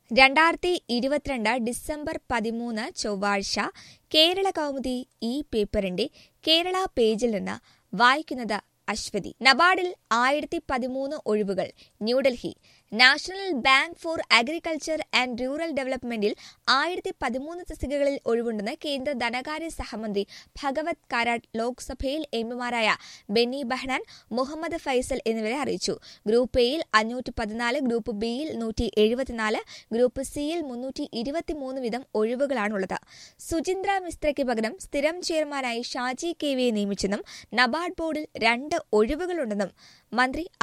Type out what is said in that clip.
രണ്ടായിരത്തി ഇരുപത്തിരണ്ട് ഡിസംബർ പതിമൂന്ന് ചൊവ്വാഴ്ച കേരള കൗമുദി ഈ പേപ്പറിന്റെ കേരള പേജിൽ നിന്ന് വായിക്കുന്നത് അശ്വതി നബാർഡിൽ ആയിരത്തി പതിമൂന്ന് ഒഴിവുകൾ New Delhi national bank for agriculture and rural ഡെവലപ്മെന്റിൽ ആയിരത്തി പതിമൂന്ന് തസ്തികകളിൽ ഒഴിവുണ്ടെന്ന് കേന്ദ്ര ധനകാര്യ സഹമന്ത്രി ഭഗവത് കാരാട്ട് ലോക്സഭയിൽ എംപിമാരായ ബെന്നി ബെഹ്നാൻ മുഹമ്മദ് ഫൈസൽ എന്നിവരെ അറിയിച്ചു ഗ്രൂപ്പ് എയിൽ അഞ്ഞൂറ്റി പതിനാല് ഗ്രൂപ്പ് ബിയിൽ നൂറ്റി എഴുപത്തിനാല് ഗ്രൂപ്പ് സിയിൽ മുന്നൂറ്റി ഇരുപത്തിമൂന്ന് വീതം ഒഴിവുകളാണുള്ളത് സുചിന്ദ്ര മിശ്രയ്ക്ക് പകരം സ്ഥിരം ചെയർമാനായി ഷാജി കെ വിയെ നിയമിച്ചെന്നും നബാർഡ് ബോർഡിൽ രണ്ട് ഒഴിവുകളുണ്ടെന്നും മന്ത്രി